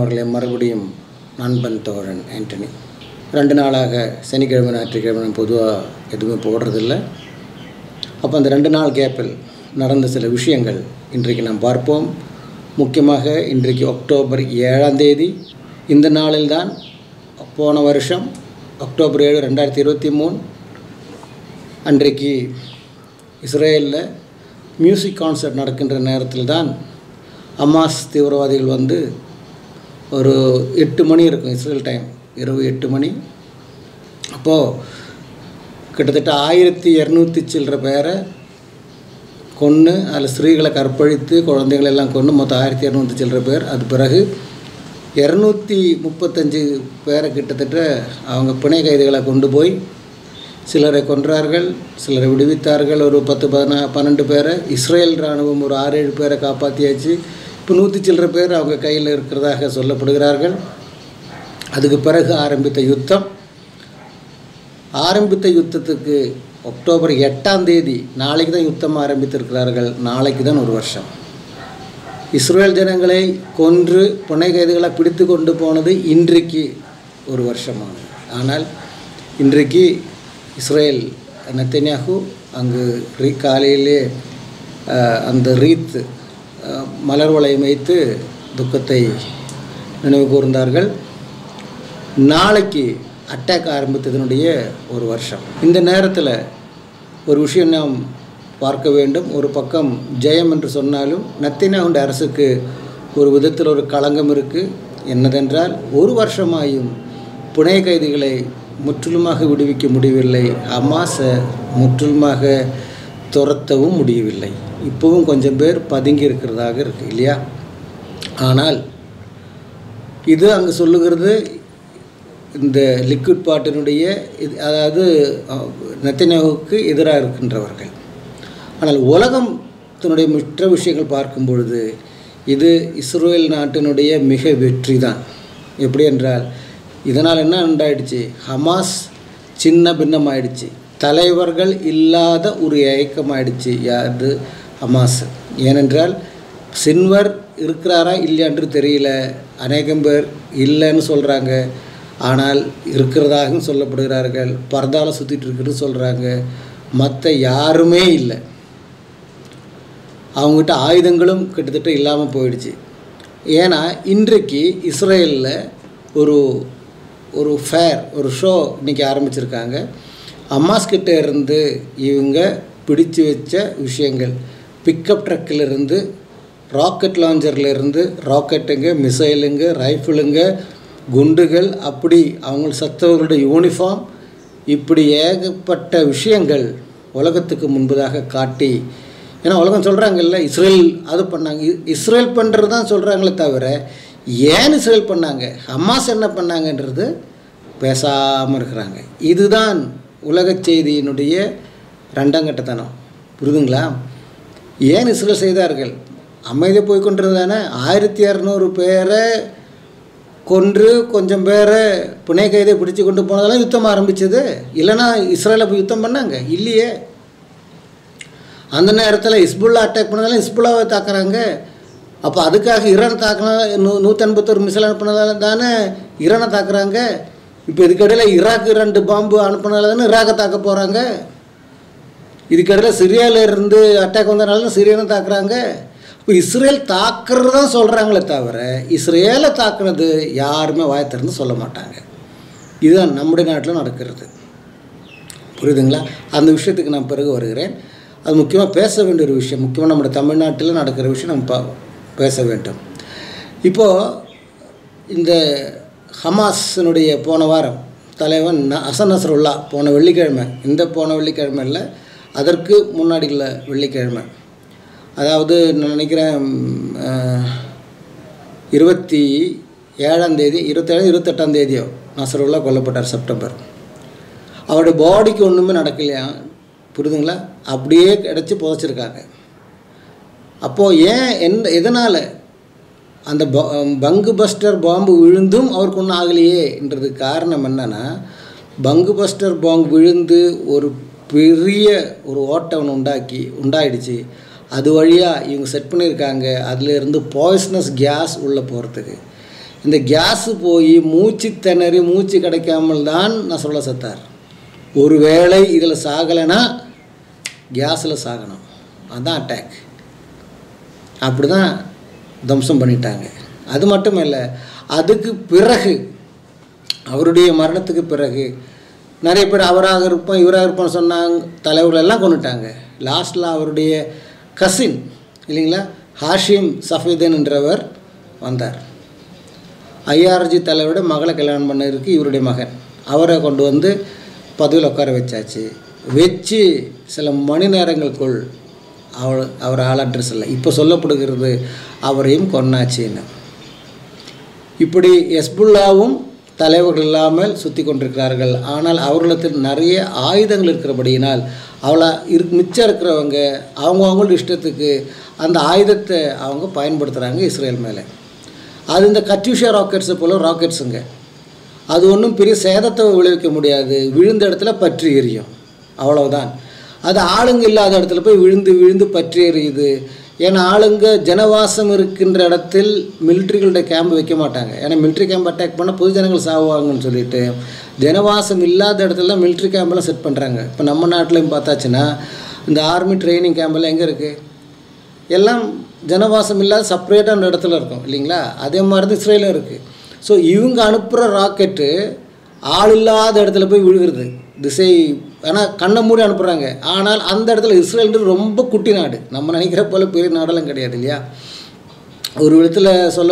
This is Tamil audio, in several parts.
அவர்களை மறுபடியும் நண்பன் தோழன் ஆண்டனி ரெண்டு நாளாக சனிக்கிழமை ஞாயிற்றுக்கிழமை பொதுவாக எதுவுமே போடுறதில்ல அப்போ அந்த ரெண்டு நாள் கேப்பில் நடந்த சில விஷயங்கள் இன்றைக்கு நாம் பார்ப்போம் முக்கியமாக இன்றைக்கு அக்டோபர் ஏழாம் தேதி இந்த நாளில்தான் போன வருஷம் அக்டோபர் ஏழு ரெண்டாயிரத்தி இருபத்தி மூணு அன்றைக்கு இஸ்ரேலில் மியூசிக் கான்சர்ட் நடக்கின்ற நேரத்தில் தான் அமாஸ் தீவிரவாதிகள் வந்து ஒரு எட்டு மணி இருக்கும் இஸ்ரேல் டைம் இரவு எட்டு மணி அப்போது கிட்டத்தட்ட ஆயிரத்தி இரநூத்தி சில்லற பேரை கொன்று அதில் ஸ்திரீகளை கற்பழித்து குழந்தைகளை எல்லாம் கொண்டு மொத்தம் ஆயிரத்தி இரநூத்தி சில்லற பேர் அது பிறகு இரநூத்தி முப்பத்தஞ்சு பேரை கிட்டத்தட்ட அவங்க பிணை கைதிகளை கொண்டு போய் சிலரை கொன்றார்கள் சிலரை விடுவித்தார்கள் ஒரு பத்து பதினா பன்னெண்டு பேரை இஸ்ரேல் இராணுவம் ஒரு ஆறு ஏழு பேரை காப்பாற்றியாச்சு இப்போ நூற்றி சில்லற பேர் அவங்க கையில் இருக்கிறதாக சொல்லப்படுகிறார்கள் அதுக்கு பிறகு ஆரம்பித்த யுத்தம் ஆரம்பித்த யுத்தத்துக்கு அக்டோபர் எட்டாம் தேதி நாளைக்கு தான் யுத்தம் ஆரம்பித்திருக்கிறார்கள் நாளைக்கு தான் ஒரு வருஷம் இஸ்ரேல் ஜனங்களை கொன்று புனை கைதுகளை பிடித்து கொண்டு போனது இன்றைக்கு ஒரு வருஷமானது ஆனால் இன்றைக்கு இஸ்ரேல் நெத்தன்யாகு அங்கு ரீ காலையிலே அஹ், அந்த ரீத் அஹ், மலர் வளையம் வைத்து துக்கத்தை நினைவு கூர்ந்தார்கள் நாளைக்கு அட்டாக் ஆரம்பித்ததனுடைய ஒரு வருஷம் இந்த நேரத்தில் ஒரு விஷயம் நாம் பார்க்க வேண்டும் ஒரு பக்கம் ஜெயம் என்று சொன்னாலும் நத்தினாவுண்ட அரசுக்கு ஒரு விதத்தில் ஒரு களங்கம் இருக்குது என்னதென்றால் ஒரு வருஷமாயும் புனை கைதிகளை முற்றிலுமாக விடுவிக்க முடியவில்லை ஹமாஸை முற்றிலுமாக துரத்தவும் முடியவில்லை இப்போவும் கொஞ்சம் பேர் பதுங்கி இருக்கிறதாக இருக்குது இல்லையா ஆனால் இது அங்கே சொல்லுகிறது இந்த லிக்விட் பாட்டினுடைய இது அதாவது நெத்தனவுக்கு எதிராக இருக்கின்றவர்கள் ஆனால் உலகத்தினுடைய மற்ற விஷயங்கள் பார்க்கும் பொழுது இது இஸ்ரேல் நாட்டினுடைய மிக வெற்றி தான் எப்படி என்றால் இதனால் என்ன உண்டாயிடுச்சு ஹமாஸ் சின்ன பின்னமாயிடுச்சு தலைவர்கள் இல்லாத ஒரு இயக்கமாயிடுச்சு யாது ஹமாஸ் ஏனென்றால் சின்வர் இருக்கிறாரா இல்லையான்று தெரியல அநேகம் பேர் இல்லைன்னு சொல்கிறாங்க ஆனால் இருக்கிறதாகவும் சொல்லப்படுகிறார்கள் பரதால சுற்றிட்டு இருக்குன்னு சொல்கிறாங்க மற்ற யாருமே இல்லை அவங்ககிட்ட ஆயுதங்களும் கிட்டத்தட்ட இல்லாமல் போயிடுச்சு ஏன்னா இன்றைக்கு இஸ்ரேலில் ஒரு ஒரு ஃபேர் ஒரு ஷோ இன்றைக்கி ஆரம்பிச்சிருக்காங்க அம்மாஸ் கிட்ட இருந்து இவங்க பிடிச்சு வச்ச விஷயங்கள் பிக்கப் ட்ரக்கில் இருந்து ராக்கெட் லாஞ்சரில் இருந்து ராக்கெட்டுங்க மிசைலுங்க ரைஃபிளுங்க குண்டுகள் அப்படி அவங்க சத்தவர்களுடைய யூனிஃபார்ம் இப்படி ஏகப்பட்ட விஷயங்கள் உலகத்துக்கு முன்பதாக காட்டி ஏன்னா உலகம் சொல்கிறாங்கல்ல இஸ்ரேல் அது பண்ணாங்க இ- இஸ்ரேல் பண்ணுறது தான் சொல்கிறாங்களே தவிர ஏன் இஸ்ரேல் பண்ணாங்க ஹமாஸ் என்ன பண்ணாங்கன்றது பேசாமல் இருக்கிறாங்க இதுதான் உலக செய்தியினுடைய ரெண்டாங்கட்டத்தனம் புரியுதுங்களா ஏன் இஸ்ரேல் செய்தார்கள் அமைதியாக போய் கொண்டிருந்தானே ஆயிரத்தி இரநூறு பேரை கொன்று கொஞ்சம் பேரை புனை கைதை பிடிச்சு கொண்டு போனதெல்லாம் யுத்தம் ஆரம்பிச்சது இல்லைன்னா இஸ்ரேலை போய் யுத்தம் பண்ணாங்க இல்லையே அந்த நேரத்தில் இஸ்புல்லா அட்டாக் பண்ணதால இஸ்புல்லாவை தாக்குறாங்க அப்போ அதுக்காக ஈரான் தாக்கினா நூ நூற்றம்பத்தொரு மிசைல் அனுப்புனதால தானே ஈரானை தாக்குறாங்க இப்போ இதுக்கிடையில் ஈராக்கு ரெண்டு பாம்பு அனுப்புனதால தானே ஈராக்கை தாக்க போகிறாங்க இதுக்கிடையில் சிரியாவில் இருந்து அட்டாக் வந்தனால சிரியானை தாக்குறாங்க இப்போ இஸ்ரேல் தாக்குறது தான் சொல்கிறாங்களே தவிர இஸ்ரேலை தாக்குனது யாருமே வாய் திறந்து சொல்ல மாட்டாங்க இதுதான் நம்முடைய நாட்டில் நடக்கிறது புரியுதுங்களா அந்த விஷயத்துக்கு நான் பிறகு வருகிறேன் அது முக்கியமாக பேச வேண்டிய ஒரு விஷயம் முக்கியமாக நம்முடைய தமிழ்நாட்டில் நடக்கிற விஷயம் நம்ம பா பேச வேண்டும் இப்போது இந்த ஹமாஸினுடைய போன வாரம் தலைவன் ந- ஹசன் நஸ்ருல்லா போன வெள்ளிக்கிழமை இந்த போன வெள்ளிக்கிழமை இல்லை அதற்கு முன்னாடி உள்ள வெள்ளிக்கிழமை அதாவது நான் நினைக்கிறேன் ம், அஹ், இருபத்தி ஏழாம் தேதி இருபத்தேழு இருபத்தெட்டாம் தேதியோ நசருல்லா கொல்லப்பட்டார் செப்டம்பர் அவருடைய பாடிக்கு ஒன்றுமே நடக்கலையா புரியுதுங்களா அப்படியே கிடச்சி புதைச்சிருக்காங்க அப்போது ஏன் எந்த எதனால் அந்த ப- பங்கு பஸ்டர் பாம்பு விழுந்தும் அவருக்கு ஒன்றும் ஆகலையேன்றதுக்கு காரணம் என்னன்னா பங்கு பஸ்டர் பாம்பு விழுந்து ஒரு பெரிய ஒரு ஓட்டை ஒன்று உண்டாக்கி உண்டாயிடுச்சு அது வழியாக இவங்க செட் பண்ணியிருக்காங்க அதுல இருந்து பாய்ஸ்னஸ் கேஸ் உள்ளே போகிறதுக்கு இந்த கேஸு போய் மூச்சு திணறி மூச்சு கிடைக்காமல் தான் நசருல்லா செத்தார் ஒருவேளை இதில் சாகலைன்னா கேஸில் சாகணும் அதுதான் அட்டாக் அப்படி தான் தம்சம் பண்ணிட்டாங்க அது மட்டும் இல்லை அதுக்கு பிறகு அவருடைய மரணத்துக்கு பிறகு நிறைய பேர் அவராக இருப்போம் இவராக இருப்போம்னு சொன்னாங்க தலைவர்கள் எல்லாம் கொண்டுட்டாங்க லாஸ்ட்டில் அவருடைய கசின் இல்லைங்களா ஹாஷிம் சஃபீதன் என்றவர் வந்தார் ஐஆர்ஜி தலைவரோட மகளை கல்யாணம் பண்ணதுக்கு இவருடைய மகன் அவரை கொண்டு வந்து பதவியில் உட்கார வச்சாச்சு வச்சு சில மணி நேரங்களுக்குள் அவர் அவர் ஆள் அட்ரஸ் இல்லை இப்போ சொல்லப்படுகிறது அவரையும் கொன்னாச்சுன்னு இப்படி எஸ்புல்லாவும் தலைவர்கள் இல்லாமல் சுற்றி கொண்டிருக்கிறார்கள் ஆனால் அவர்களிடத்தில் நிறைய ஆயுதங்கள் இருக்கிறபடியினால் அவளை இரு மிச்சம் இருக்கிறவங்க அவங்கவுங்களோட இஷ்டத்துக்கு அந்த ஆயுதத்தை அவங்க பயன்படுத்துகிறாங்க இஸ்ரேல் மேலே அது இந்த கட்யூஷா ராக்கெட்ஸை போல் ராக்கெட்ஸுங்க அது ஒன்றும் பெரிய சேதத்தை விளைவிக்க முடியாது விழுந்த இடத்துல பற்றி எரியும் அவ்வளவுதான் அது ஆளுங்க இல்லாத இடத்துல போய் விழுந்து விழுந்து பற்றி எரியுது ஏன்னா ஆளுங்க ஜனவாசம் இருக்கின்ற இடத்தில் மிலிட்ரிகளுடைய கேம்ப் வைக்க மாட்டாங்க ஏன்னா மிலிட்ரி கேம்ப் அட்டாக் பண்ணால் பொது ஜனங்கள் சாவாங்கன்னு சொல்லிட்டு ஜனவாசம் இல்லாத இடத்துல மிலிட்ரி கேம்பெல்லாம் செட் பண்ணுறாங்க இப்போ நம்ம நாட்டிலையும் பார்த்தாச்சுன்னா இந்த ஆர்மி ட்ரைனிங் கேம்பெல்லாம் எங்கே இருக்குது எல்லாம் ஜனவாசம் இல்லாத செப்பரேட்டான இடத்துல இருக்கும் இல்லைங்களா அதே மாதிரி தான் இஸ்ரேலும் இருக்குது ஸோ இவங்க அனுப்புகிற ராக்கெட்டு ஆள் இல்லாத இடத்துல போய் விழுகிறது திசை ஆனால் கண்ணை மூடி அனுப்புகிறாங்க ஆனால் அந்த இடத்துல இஸ்ரேல்ன்றது ரொம்ப குட்டி நாடு நம்ம நினைக்கிற போல பெரிய நாடெல்லாம் கிடையாது இல்லையா ஒரு விதத்தில்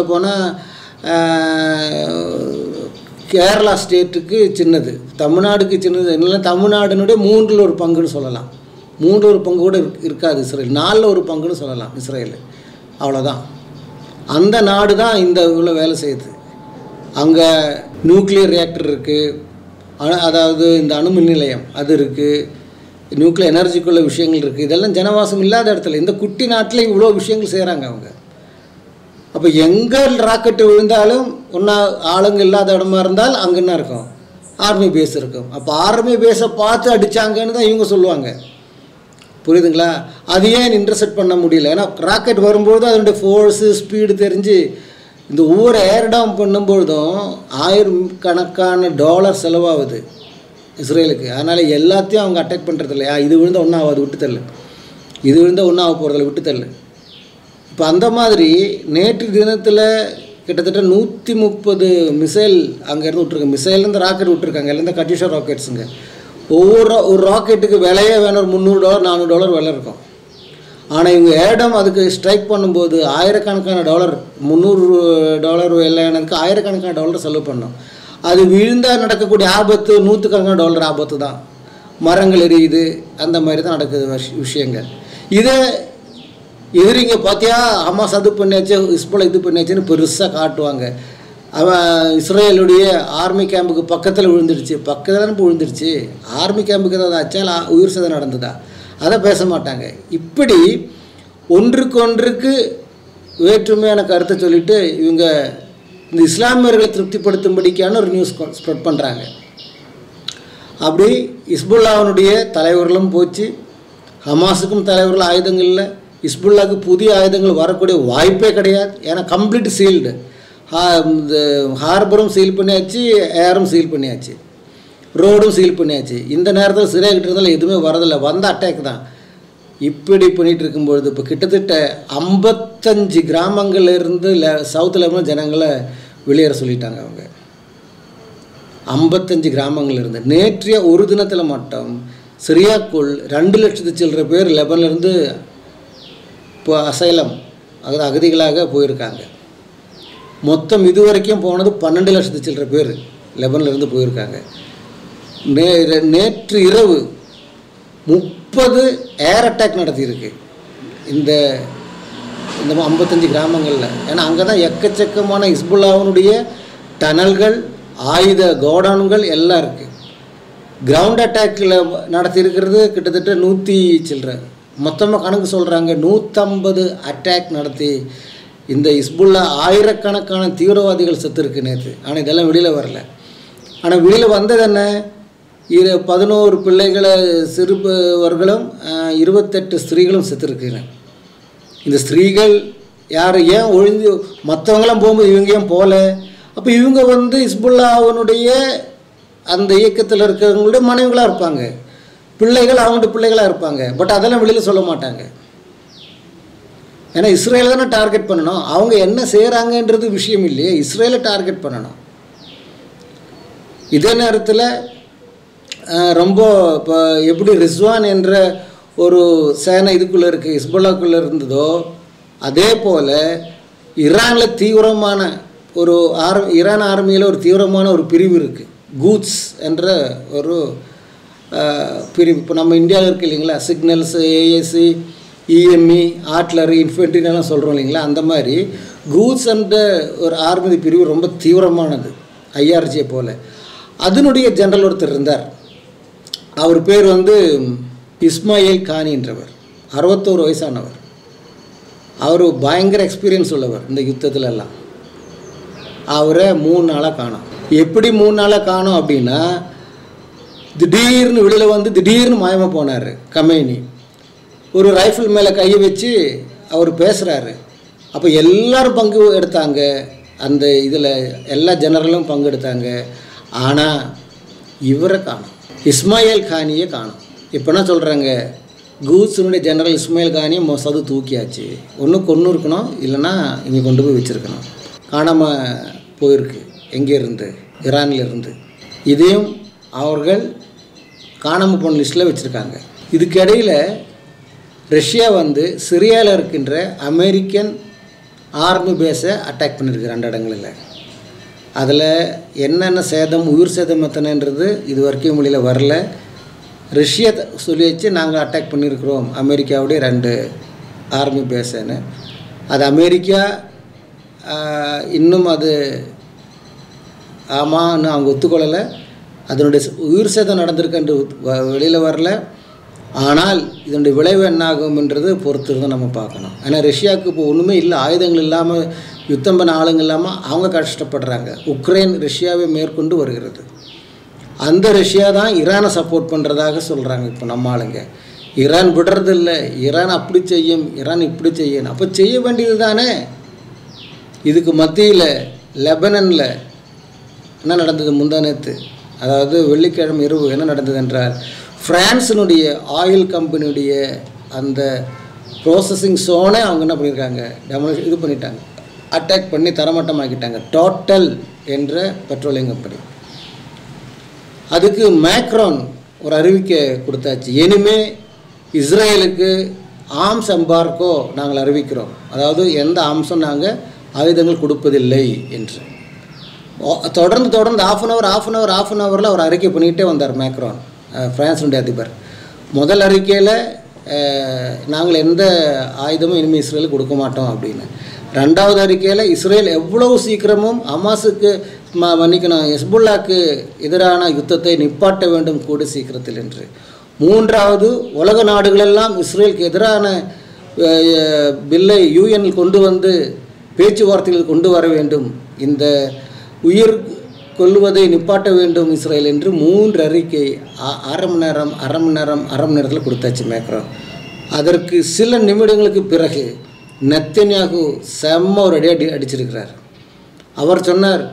சொல்லப்போனால் கேரளா ஸ்டேட்டுக்கு சின்னது தமிழ்நாடுக்கு சின்னது இல்லை தமிழ்நாடுனுடைய மூன்றில் ஒரு பங்குன்னு சொல்லலாம் மூன்று ஒரு பங்கு கூட இருக் இருக்காது இஸ்ரேல் நாலில் ஒரு பங்குன்னு சொல்லலாம் இஸ்ரேல் அவ்வளோதான் அந்த நாடு தான் இந்த இவ்வளோ வேலை செய்யுது அங்கே நியூக்ளியர் ரியாக்டர் இருக்குது அதாவது இந்த அணுமின் நிலையம் அது இருக்குது நியூக்ளியர் எனர்ஜிக்குள்ள விஷயங்கள் இருக்குது இதெல்லாம் ஜனவாசம் இல்லாத இடத்துல இந்த குட்டி நாட்டில் இவ்வளோ விஷயங்கள் செய்கிறாங்க அவங்க அப்போ எங்கே ராக்கெட்டு விழுந்தாலும் ஒன்றா ஆளுங்க இல்லாத இடமா இருந்தால் அங்கே என்ன இருக்கும் ஆர்மி பேஸ் இருக்கும் அப்போ ஆர்மி பேஸை பார்த்து அடித்தாங்கன்னு தான் இவங்க சொல்லுவாங்க புரியுதுங்களா அது ஏன் இன்டர்செப்ட் பண்ண முடியல ஏன்னா ராக்கெட் வரும்போது அதனுடைய ஃபோர்ஸு ஸ்பீடு தெரிஞ்சு இந்த ஒவ்வொரு ஏர் டவுன் பண்ணும்பொழுதும் ஆயிரம் கணக்கான டாலர் செலவாகுது இஸ்ரேலுக்கு அதனால் எல்லாத்தையும் அவங்க அட்டாக் பண்ணுறது இல்லையா இது விழுந்தால் ஒன்றும் ஆகாது விட்டு தரல இது விழுந்தால் ஒன்றும் ஆக போகிறதில்ல விட்டு தரல இப்போ அந்த மாதிரி நேற்று தினத்தில் கிட்டத்தட்ட நூற்றி முப்பது மிசைல் அங்கேருந்து விட்ருங்க மிசைல்லேருந்து ராக்கெட் விட்ருக்காங்க எல்லாம் இந்த கட்டிஷா ராக்கெட்ஸுங்க ஒவ்வொரு ஒரு ராக்கெட்டுக்கு விலையே வேணும் ஒரு முந்நூறு டாலர் நானூறு டாலர் விலை இருக்கும் ஆனால் இவங்க ஏடம் அதுக்கு ஸ்ட்ரைக் பண்ணும்போது ஆயிரக்கணக்கான டாலர் முந்நூறு டாலர் விலையானதுக்கு ஆயிரக்கணக்கான டாலர் செலவு பண்ணோம் அது விழுந்தால் நடக்கக்கூடிய ஆபத்து நூற்றுக்கணக்கான டாலர் ஆபத்து தான் மரங்கள் எரியுது அந்த மாதிரி தான் நடக்குது விஷ- விஷயங்கள் இதை எதிரிங்க பார்த்தியா ஹமாஸ் அது பண்ணியாச்சு இஸ்போல இது பண்ணியாச்சுன்னு பெருசாக காட்டுவாங்க அவன் இஸ்ரேலுடைய ஆர்மி கேம்புக்கு பக்கத்தில் விழுந்துடுச்சு பக்கத்தில் தானே விழுந்துடுச்சு ஆர்மி கேம்புக்கு ஏதாவது ஆச்சா இல்லை உயிர் சேதம் நடந்ததா அதை பேச மாட்டாங்க இப்படி ஒன்றுக்கு ஒன்றுக்கு வேற்றுமையான கருத்தை சொல்லிட்டு இவங்க இந்த இஸ்லாமியர்களை திருப்திப்படுத்தும்படிக்கான ஒரு நியூஸ் ஸ்ப்ரெட் பண்ணுறாங்க அப்படி இஸ்புல்லாவினுடைய தலைவர்களும் போச்சு ஹமாஸுக்கும் தலைவர்கள் ஆயுதங்கள் இல்லை இஸ்புல்லாவுக்கு புதிய ஆயுதங்கள் வரக்கூடிய வாய்ப்பே கிடையாது ஏன்னா கம்ப்ளீட் சீல்டு இந்த ஹார்பரும் சீல் பண்ணியாச்சு ஏரும் சீல் பண்ணியாச்சு ரோடும் சீல் பண்ணியாச்சு இந்த நேரத்தில் சிறையாகிட்டு இருந்தாலும் எதுவுமே வரதில்லை வந்த அட்டாக் தான் இப்படி பண்ணிட்டு இருக்கும்பொழுது இப்போ கிட்டத்தட்ட ஐம்பத்தஞ்சு கிராமங்கள்ல இருந்து சவுத் லெவலில் ஜனங்களை வெளியேற சொல்லிட்டாங்க அவங்க ஐம்பத்தஞ்சு கிராமங்கள் இருந்து நேற்றைய ஒரு தினத்தில் மட்டும் சிரியாக்குள் ரெண்டு லட்சத்து சில்லற பேர் லெபன்லேருந்து இப்போ அசைலம் அதாவது அகதிகளாக போயிருக்காங்க மொத்தம் இதுவரைக்கும் போனது பன்னெண்டு லட்சத்து சில்லற பேர் லெபன்லேருந்து போயிருக்காங்க நே நேற்று இரவு முப்பது ஏர் அட்டாக் நடத்தியிருக்கு இந்த இந்த ஐம்பத்தஞ்சு கிராமங்களில் ஏன்னா அங்கே தான் எக்கச்சக்கமான இஸ்புல்லாவினுடைய டனல்கள் ஆயுத கோடவுன்கள் எல்லாம் இருக்குது கிரவுண்ட் அட்டாக்கில் நடத்தியிருக்கிறது கிட்டத்தட்ட நூற்றி சில்லற மொத்தமாக கணக்கு சொல்கிறாங்க நூற்றம்பது அட்டாக் நடத்தி இந்த இஸ்புல்லா ஆயிரக்கணக்கான தீவிரவாதிகள் செத்துருக்கு நேற்று ஆனால் இதெல்லாம் வெளியில் வரல ஆனால் வெளியில் வந்தது என்ன இரு பதினோரு பிள்ளைகளை சிறுவர்களும் ஆஹ், இருபத்தெட்டு ஸ்திரீகளும் செத்துருக்குங்க இந்த ஸ்திரீகள் யார் ஏன் ஒழிஞ்சு மற்றவங்களாம் போகும்போது இவங்க ஏன் போகல அப்போ இவங்க வந்து இஸ்புல்லாவினுடைய அந்த இயக்கத்தில் இருக்கிறவங்களுடைய மனைவிகளாக இருப்பாங்க பிள்ளைகள் அவங்களுடைய பிள்ளைகளாக இருப்பாங்க பட் அதெல்லாம் வெளியில் சொல்ல மாட்டாங்க ஏன்னா இஸ்ரேலை தானே டார்கெட் பண்ணணும் அவங்க என்ன செய்கிறாங்கன்றது விஷயம் இல்லையே இஸ்ரேலை டார்கெட் பண்ணணும் இதே நேரத்தில் அஹ், ரொம்ப இப்போ எப்படி ரிஸ்வான் என்ற ஒரு சேனை இதுக்குள்ளே இருக்குது ஹிஸ்புல்லாக்குள்ளே இருந்ததோ அதே போல் ஈரானில் தீவிரமான ஒரு ஆர் ஈரான் ஆர்மியில் ஒரு தீவிரமான ஒரு பிரிவு இருக்குது கூட்ஸ் என்ற ஒரு அஹ், பிரிவு இப்போ நம்ம இந்தியாவில் இருக்கு இல்லைங்களா சிக்னல்ஸ் ஏஎஸ்சி இஎம்இ ஆட்லரி இன்ஃபென்ட்ரினெல்லாம் சொல்கிறோம் இல்லைங்களா அந்த மாதிரி கூட்ஸ் என்ற ஒரு ஆர்மி பிரிவு ரொம்ப தீவிரமானது ஐஆர்ஜியை போல் அதனுடைய ஜெனரல் ஒருத்தர் இருந்தார் அவர் பேர் வந்து இஸ்மாயில் கானின்றவர் அறுபத்தோரு வயசானவர் அவர் பயங்கர எக்ஸ்பீரியன்ஸ் உள்ளவர் இந்த யுத்தத்துல எல்லாம் அவரை மூணு நாளாக காணோம் எப்படி மூணு நாளாக காணோம் அப்படின்னா திடீர்னு வெளியில் வந்து திடீர்னு மாயமாக போனார் கமேனி ஒரு ரைஃபிள் மேலே கையை வச்சு அவர் பேசுகிறாரு அப்போ எல்லாரும் பங்கு எடுத்தாங்க அந்த இதில் எல்லா ஜெனரலும் பங்கு எடுத்தாங்க ஆனால் இவரை காணும் இஸ்மாயில் கானியை காணும் இப்போ என்ன சொல்கிறாங்க கூத்ஸினுடைய ஜெனரல் இஸ்மாயில் கானியை மொசது தூக்கியாச்சு ஒன்று கொன்று இருக்கணும் இல்லைன்னா இங்கே கொண்டு போய் வச்சுருக்கணும் காணாமல் போயிருக்கு எங்கே இருந்து ஈரான்ல இருந்து இதையும் அவர்கள் காணாமல் போன லிஸ்ட்டில் வச்சுருக்காங்க இதுக்கிடையில் ரஷ்யா வந்து சிரியாவில் இருக்கின்ற அமெரிக்கன் ஆர்மி பேஸை அட்டாக் பண்ணியிருக்கு ரெண்டு இடங்களில் அதில் என்னென்ன சேதம் உயிர் சேதம் எத்தனைன்றது இது வரைக்கும் மொழியில் வரல ரஷ்யா த- சொல்லி வச்சு நாங்கள் அட்டாக் பண்ணியிருக்கிறோம் அமெரிக்காவுடைய ரெண்டு ஆர்மி பேஸுன்னு அது அமெரிக்கா ஆஹ், இன்னும் அது ஆமான்னு அவங்க ஒத்துக்கொள்ளலை அதனுடைய ச- உயிர் சேதம் நடந்திருக்குன்ற வெளியில் வரல ஆனால் இதனுடைய விளைவு என்னாகும்ன்றது பொறுத்து தான் நம்ம பார்க்கணும் ஏன்னா ரஷ்யாவுக்கு இப்போ ஒன்றுமே இல்லை ஆயுதங்கள் இல்லாமல் யுத்தம் பண்ண ஆளுங்க இல்லாமல் அவங்க கஷ்டப்படுறாங்க உக்ரைன் ரஷ்யாவை மேற்கொண்டு வருகிறது அந்த ரஷ்யா தான் ஈரானை சப்போர்ட் பண்ணுறதாக சொல்கிறாங்க இப்போ நம்ம ஆளுங்க ஈரான் விடுறதில்ல ஈரான் அப்படி செய்யும் ஈரான் இப்படி செய்யும் அப்போ செய்ய வேண்டியது தானே இதுக்கு மத்தியில் லெபனனில் என்ன நடந்தது முந்தானத்து அதாவது வெள்ளிக்கிழமை இரவு என்ன நடந்தது என்றால் பிரான்ஸினுடைய ஆயில் கம்பெனியுடைய அந்த ப்ரோசஸிங் சோனே அவங்க என்ன பண்ணியிருக்காங்க டெமோலிஷ் இது பண்ணிட்டாங்க அட்டாக் பண்ணி தரமட்டமாக்கிட்டாங்க டோட்டல் என்ற பெட்ரோலியம் கம்பெனி அதுக்கு மேக்ரான் ஒரு அறிவிக்கை கொடுத்தாச்சு இனிமே இஸ்ரேலுக்கு ஆர்ம்ஸ் எம்பார்க்கோ நாங்கள் அறிவிக்கிறோம் அதாவது எந்த ஆம்ஸும் நாங்கள் ஆயுதங்கள் கொடுப்பதில்லை என்று ஓ- தொடர்ந்து தொடர்ந்து half an hour half an hour half an ஹவரில் அவர் அறிக்கை பண்ணிக்கிட்டே வந்தார் மேக்ரான் அஹ், பிரான்ஸுடைய அதிபர் முதல் அறிக்கையில் நாங்கள் எந்த ஆயுதமும் இனிமேல் இஸ்ரேலுக்கு கொடுக்க மாட்டோம் அப்படின்னு ரெண்டாவது அறிக்கையில் இஸ்ரேல் எவ்வளவு சீக்கிரமும் அமாஸுக்கு ம மன்னிக்கணும் ஹெஸ்புல்லாக்கு எதிரான யுத்தத்தை நிப்பாட்ட வேண்டும் கூடி சீக்கிரத்தில் என்று மூன்றாவது உலக நாடுகளெல்லாம் இஸ்ரேலுக்கு எதிரான அஹ், பில்லை யூஎனில் கொண்டு வந்து பேச்சுவார்த்தைகள் கொண்டு வர வேண்டும் இந்த உயிர் கொல்லுவதை நிப்பாட்ட வேண்டும் இஸ்ரேல் என்று மூன்று அறிக்கை அ- அரை மணி நேரம் அரை மணி நேரம் அரை மணி நேரத்தில் கொடுத்தாச்சு மேக்ரோ அதற்கு சில நிமிடங்களுக்கு பிறகு நெத்தன்யாகு செம்ம ஒரு அடி அடி அடிச்சிருக்கிறார் அவர் சொன்னார்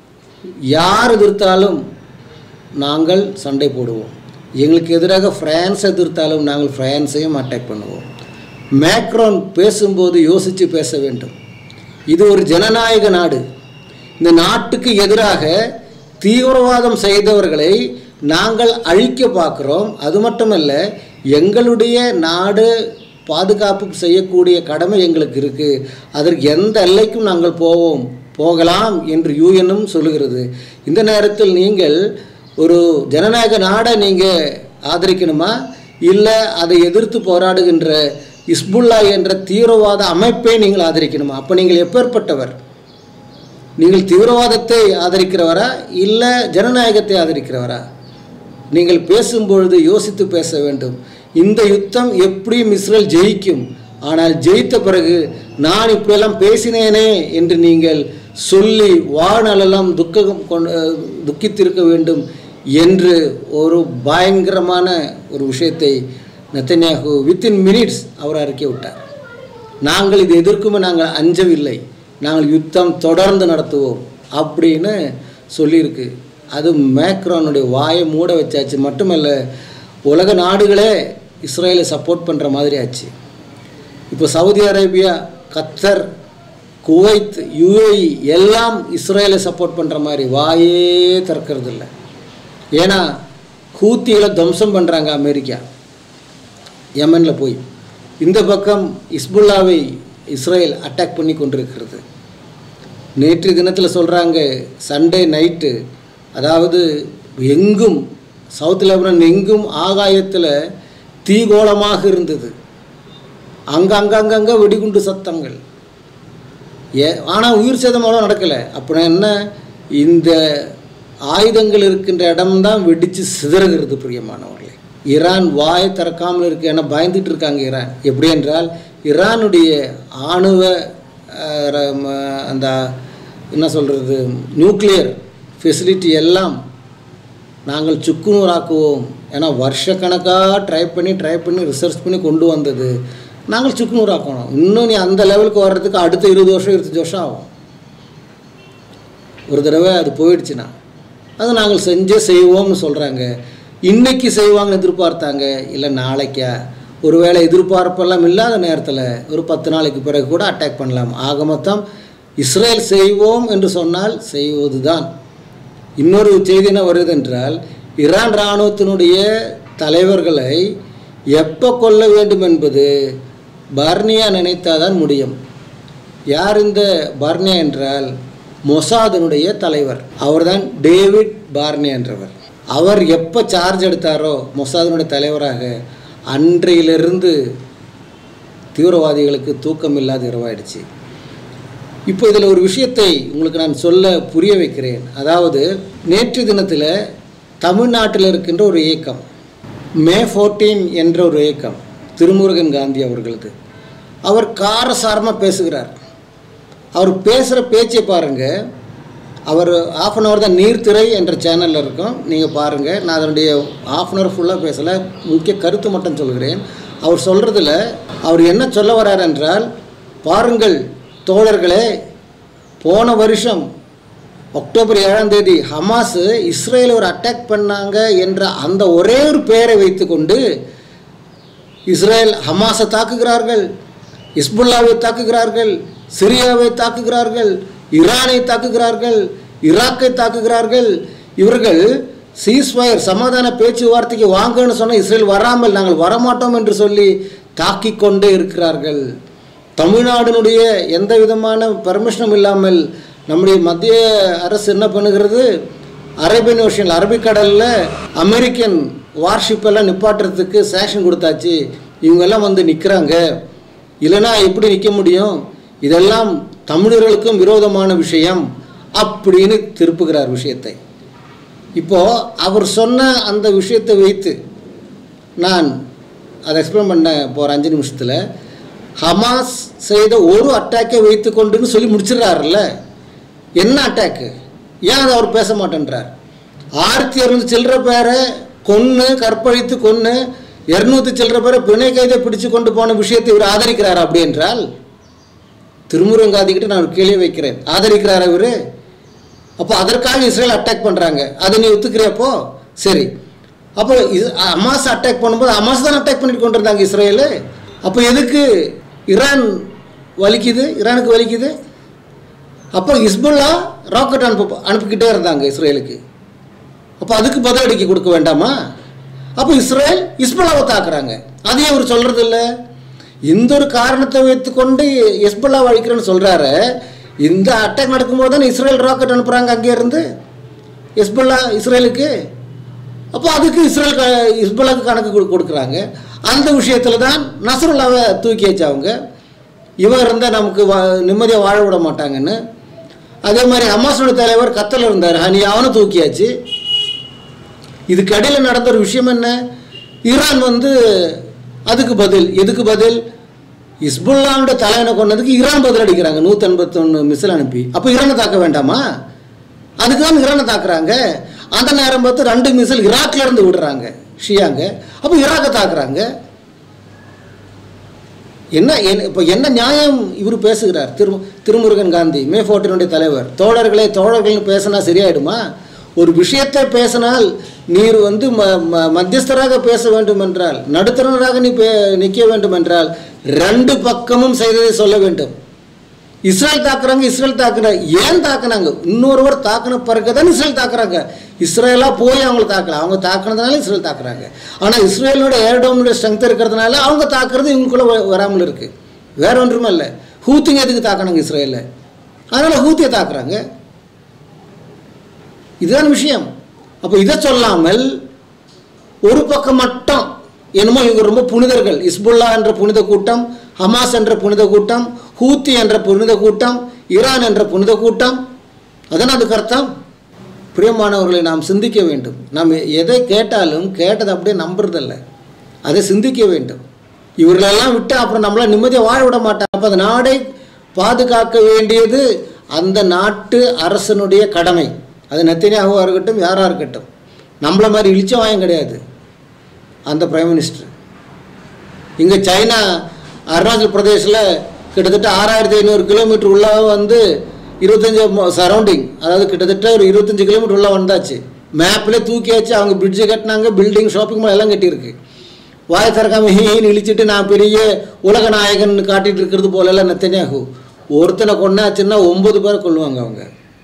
யார் எதிர்த்தாலும் நாங்கள் சண்டை போடுவோம் எங்களுக்கு எதிராக பிரான்ஸ் எதிர்த்தாலும் நாங்கள் பிரான்ஸையும் அட்டாக் பண்ணுவோம் மேக்ரான் பேசும்போது யோசித்து பேச வேண்டும் இது ஒரு ஜனநாயக நாடு இந்த நாட்டுக்கு எதிராக தீவிரவாதம் செய்தவர்களை நாங்கள் அழிக்க பார்க்குறோம் அது மட்டுமல்ல எங்களுடைய நாடு பாதுகாப்பு செய்யக்கூடிய கடமை எங்களுக்கு இருக்குது அதற்கு எந்த எல்லைக்கும் நாங்கள் போவோம் போகலாம் என்று யூஎனும் சொல்லுகிறது இந்த நேரத்தில் நீங்கள் ஒரு ஜனநாயக நாடை நீங்கள் ஆதரிக்கணுமா இல்லை அதை எதிர்த்து போராடுகின்ற இஸ்புல்லா என்ற தீவிரவாத அமைப்பை நீங்கள் ஆதரிக்கணுமா அப்போ நீங்கள் எப்பேற்பட்டவர் நீங்கள் தீவிரவாதத்தை ஆதரிக்கிறவரா இல்லை ஜனநாயகத்தை ஆதரிக்கிறவரா நீங்கள் பேசும்பொழுது யோசித்து பேச வேண்டும் இந்த யுத்தம் எப்படியும் இஸ்ரேல் ஜெயிக்கும் ஆனால் ஜெயித்த பிறகு நான் இப்படியெல்லாம் பேசினேனே என்று நீங்கள் சொல்லி வாழ்நாளெல்லாம் துக்கம் கொண்டு துக்கித்திருக்க வேண்டும் என்று ஒரு பயங்கரமான ஒரு விஷயத்தை நெத்தன்யாகு வித்தின் மினிட்ஸ் அவர் அறிக்கை விட்டார் நாங்கள் இது எதிர்க்குமே நாங்கள் அஞ்சவில்லை நாங்கள் யுத்தம் தொடர்ந்து நடத்துவோம் அப்படின்னு சொல்லியிருக்கு அது மேக்ரானுடைய வாயை மூட வச்சாச்சு மட்டுமல்ல உலக நாடுகளே இஸ்ரேலை சப்போர்ட் பண்ணுற மாதிரி ஆச்சு இப்போ Saudi Arabia Qatar Kuwait UAE எல்லாம் இஸ்ரேலை சப்போர்ட் பண்ணுற மாதிரி வாயே திறக்கிறது இல்லை ஏன்னா ஹூத்திகளை துவம்சம் பண்ணுறாங்க அமெரிக்கா யமனில் போய் இந்த பக்கம் இஸ்புல்லாவை இஸ்ரேல் அட்டாக் பண்ணி கொண்டிருக்கிறது நேற்று தினத்தில் சொல்கிறாங்க சண்டே நைட்டு அதாவது எங்கும் சவுத் லெபனன் எங்கும் ஆகாயத்தில் தீகோளமாக இருந்தது அங்கங்கங்கங்க வெடிகுண்டு சத்தங்கள் ஏ ஆனால் உயிர் சேதம் அவ்வளோ நடக்கலை அப்படின்னா என்ன இந்த ஆயுதங்கள் இருக்கின்ற இடம்தான் வெடித்து சிதறுகிறது பிரியமானவர்களே ஈரான் வாய் திறக்காமல் இருக்கு என பயந்துட்டு இருக்காங்க ஈரான் எப்படி என்றால் ஈரானுடைய ஆணுவ அஹ், ர- ம- அந்த என்ன சொல்கிறது நியூக்ளியர் ஃபெசிலிட்டி எல்லாம் நாங்கள் சுக்குநூறாக்குவோம் ஏன்னா வருஷக்கணக்காக ட்ரை பண்ணி ட்ரை பண்ணி ரிசர்ச் பண்ணி கொண்டு வந்தது நாங்கள் சுக்குநூறாக்கணும் இன்னும் நீ அந்த லெவலுக்கு வர்றதுக்கு அடுத்த இருபது வருஷம் இருபத்தஞ்சி வருஷம் ஆகும் ஒரு தடவை அது போயிடுச்சுன்னா அது நாங்கள் செஞ்சே செய்வோம்னு சொல்கிறாங்க இன்னைக்கு செய்வாங்கன்னு எதிர்பார்த்தாங்க இல்லை நாளைக்கா ஒருவேளை எதிர்பார்ப்பெல்லாம் இல்லாத நேரத்தில் ஒரு பத்து நாளைக்கு பிறகு கூட அட்டாக் பண்ணலாம் ஆக மொத்தம் இஸ்ரேல் செய்வோம் என்று சொன்னால் செய்வது தான் இன்னொரு செய்தி என்ன வருது என்றால் ஈரான் இராணுவத்தினுடைய தலைவர்களை எப்போ கொல்ல வேண்டும் என்பது பர்னியா நினைத்தாதான் முடியும் யார் இந்த பார்னியா என்றால் மொசாதனுடைய தலைவர் அவர்தான் டேவிட் பார்னியா என்றவர் அவர் எப்போ சார்ஜ் எடுத்தாரோ மொசாதனுடைய தலைவராக அன்றையிலிருந்து தீவிரவாதிகளுக்கு தூக்கம் இல்லாத இரவாயிடுச்சு இப்போ இதில் ஒரு விஷயத்தை உங்களுக்கு நான் சொல்ல புரிய வைக்கிறேன் அதாவது நேற்று தினத்தில் தமிழ்நாட்டில் இருக்கின்ற ஒரு இயக்கம் மே ஃபோர்டீன் என்ற ஒரு இயக்கம் திருமுருகன் காந்தி அவர்களது அவர் காரசாரமாக பேசுகிறார் அவர் பேசுகிற பேச்சை பாருங்கள் அவர் ஆஃப் அன் ஹவர் தான் நீர்த்திரை என்ற சேனலில் இருக்கும் நீங்கள் பாருங்கள் நான் அதனுடைய ஆஃப் அன் ஹவர் ஃபுல்லாக பேசலை முக்கிய கருத்து மட்டும் சொல்கிறேன் அவர் சொல்கிறதுல அவர் என்ன சொல்ல வர்றார் என்றால் பாருங்கள் தோழர்களே போன வருஷம் அக்டோபர் ஏழாம் தேதி ஹமாஸ் இஸ்ரேலை ஒரு அட்டாக் பண்ணாங்க என்ற அந்த ஒரே ஒரு பெயரை வைத்துக்கொண்டு இஸ்ரேல் ஹமாஸை தாக்குகிறார்கள் இஸ்புல்லாவை தாக்குகிறார்கள் சிரியாவை தாக்குகிறார்கள் ஈரானை தாக்குகிறார்கள் ஈராக்கை தாக்குகிறார்கள் இவர்கள் சீஸ்வயர் சமாதான பேச்சுவார்த்தைக்கு வாங்கன்னு சொன்ன இஸ்ரேல் வராமல் நாங்கள் வரமாட்டோம் என்று சொல்லி தாக்கிக் கொண்டே இருக்கிறார்கள் தமிழ்நாடினுடைய எந்த விதமான பர்மிஷனும் இல்லாமல் நம்முடைய மத்திய அரசு என்ன பண்ணுகிறது அரேபியன் ஓஷன் அரபிக்கடலில் அமெரிக்கன் வார்ஷிப் எல்லாம் நிப்பாட்டுறதுக்கு சேஷன் கொடுத்தாச்சு இவங்கெல்லாம் வந்து நிற்கிறாங்க இல்லைன்னா எப்படி நிற்க முடியும் இதெல்லாம் தமிழர்களுக்கும் விரோதமான விஷயம் அப்படின்னு திருப்புகிறார் விஷயத்தை இப்போது அவர் சொன்ன அந்த விஷயத்தை வைத்து நான் அதை எக்ஸ்பிளைன் பண்ண போகிற அஞ்சு நிமிஷத்தில் ஹமாஸ் செய்த ஒரு அட்டாக்கை வைத்து கொண்டுன்னு சொல்லி முடிச்சிடுறாருல்ல என்ன அட்டாக்கு ஏன் அதை அவர் பேச மாட்டேன்றார் ஆயிரத்தி இரநூத்தி சில்லற பேரை கொன்று கற்பழித்து கொன்று இரநூத்தி சில்லற பேரை பிணை கைதை பிடிச்சு கொண்டு போன விஷயத்தை இவர் ஆதரிக்கிறார் அப்படி என்றால் திருமுருங்காதிக்கிட்ட நான் ஒரு கேள்வி வைக்கிறேன் ஆதரிக்கிறார் இவர் அப்போ அதற்காக இஸ்ரேல் அட்டாக் பண்ணுறாங்க அதை நீ ஒத்துக்கிறியப்போ சரி அப்போ இது அமாஸ் அட்டாக் பண்ணும்போது அமாஸ் தான் அட்டாக் பண்ணிட்டு கொண்டு இருந்தாங்க இஸ்ரேலு அப்போ எதுக்கு ஈரான் வலிக்குது ஈரானுக்கு வலிக்குது அப்போ இஸ்புல்லா ராக்கெட் அனுப்ப அனுப்பிக்கிட்டே இருந்தாங்க இஸ்ரேலுக்கு அப்போ அதுக்கு பதிலடிக்கு கொடுக்க வேண்டாமா அப்போ இஸ்ரேல் இஸ்புல்லாவை தாக்குறாங்க அதையும் அவர் சொல்கிறது இல்லை இந்த ஒரு காரணத்தை வைத்துக்கொண்டு இஸ்புல்லா அழிக்கிறேன்னு சொல்கிறாரு இந்த அட்டாக் நடக்கும்போது தானே இஸ்ரேல் ராக்கெட் அனுப்புகிறாங்க அங்கே இருந்து இஸ்புல்லா இஸ்ரேலுக்கு அப்போ அதுக்கு இஸ்ரேல் க இஸ்புல்லாக்கு கணக்கு கொடு- கொடுக்குறாங்க அந்த விஷயத்தில் தான் நசருல்லாவை தூக்கி வச்சவங்க இவன் இருந்தால் நமக்கு வா நிம்மதியாக வாழ விட மாட்டாங்கன்னு அதே மாதிரி ஹமாஸோட தலைவர் கத்தல் இருந்தார் ஹனி அவனை தூக்கியாச்சு இதுக்கு இடையில நடந்த ஒரு விஷயம் என்ன ஈரான் வந்து அதுக்கு பதில் எதுக்கு பதில் இஸ்புல்லாவோட தலைவனை கொண்டதுக்கு ஈரான் பதில் அடிக்கிறாங்க நூற்றி எண்பத்தொன்று மிசில் அனுப்பி அப்போ ஈரானை தாக்க வேண்டாமா அதுக்கு தான் ஈரானை தாக்குறாங்க அந்த நேரம் பார்த்து ரெண்டு மிசில் ஈராக்ல இருந்து விடுறாங்க ஷியாங்க அப்போ ஈராக்கை தாக்குறாங்க என்ன என்ன- இப்போ என்ன நியாயம் இவர் பேசுகிறார் திரு திருமுருகன் காந்தி மே ஃபோர்ட்டினுடைய தலைவர் தோழர்களே தோழர்கள்னு பேசினா சரியாயிடுமா ஒரு விஷயத்தை பேசினால் நீர் வந்து ம ம- மத்தியஸ்தராக பேச வேண்டும் என்றால் நடுத்தரராக நீ பே நிற்க வேண்டும் என்றால் ரெண்டு பக்கமும் செய்ததை சொல்ல வேண்டும் இஸ்ரேல் தாக்குறாங்க இஸ்ரேல் தாக்குறாங்க ஏன் தாக்குனாங்க இன்னொருவர் தாக்குன பிறகு தான் இஸ்ரேல் தாக்குறாங்க இஸ்ரேலாக போய் அவங்கள தாக்கல அவங்க தாக்குனதுனால இஸ்ரேல் தாக்குறாங்க ஆனால் இஸ்ரேலோட ஏர்டோமோட ஸ்ட்ரென்த் இருக்கிறதுனால அவங்க தாக்குறது இவங்களுக்குள்ள வ- வராமல் இருக்கு வேற ஒன்றுமே இல்லை ஹூத்திங்க எதுக்கு தாக்குனாங்க இஸ்ரேலில் அதனால் ஹூத்தியை தாக்குறாங்க இதுதான் விஷயம் அப்போ இதை சொல்லாமல் ஒரு பக்கம் மட்டும் என்னமோ இவங்க ரொம்ப புனிதர்கள் இஸ்புல்லா என்ற புனித கூட்டம் ஹமாஸ் என்ற புனித கூட்டம் ஹூத்தி என்ற புனித கூட்டம் ஈரான் என்ற புனித கூட்டம் அதான் அதுக்கு அர்த்தம் பிரியமானவர்களை நாம் சிந்திக்க வேண்டும் நாம் எதை கேட்டாலும் கேட்டதை அப்படியே நம்புறதில்ல அதை சிந்திக்க வேண்டும் இவர்களெல்லாம் விட்டு அப்புறம் நம்மளை நிம்மதியாக வாழ விட மாட்டாங்க அப்போ அந்த நாடை பாதுகாக்க வேண்டியது அந்த நாட்டு அரசனுடைய கடமை அது நெத்தனியாகவா இருக்கட்டும் யாராக இருக்கட்டும் நம்மள மாதிரி இழிச்சவாயம் கிடையாது அந்த பிரைம் மினிஸ்டர் இங்கே சைனா அருணாச்சல் பிரதேசில் கிட்டத்தட்ட ஆறாயிரத்தி ஐநூறு கிலோமீட்டர் உள்ள வந்து இருபத்தஞ்சி சரௌண்டிங் அதாவது கிட்டத்தட்ட ஒரு இருபத்தஞ்சி கிலோமீட்டர் உள்ள வந்தாச்சு மேப்பில் தூக்கியாச்சு அவங்க பிரிட்ஜு கட்டினாங்க பில்டிங் ஷாப்பிங் மால் எல்லாம் கட்டியிருக்கு வாய் திறக்காம ஹீன்னு இழிச்சிட்டு நான் பெரிய உலக நாயகன் காட்டிட்டு இருக்கிறது போலெல்லாம் நெத்தனியாகு ஒருத்தனை கொண்டாச்சுன்னா ஒன்பது பேரை கொள்ளுவாங்க அவங்க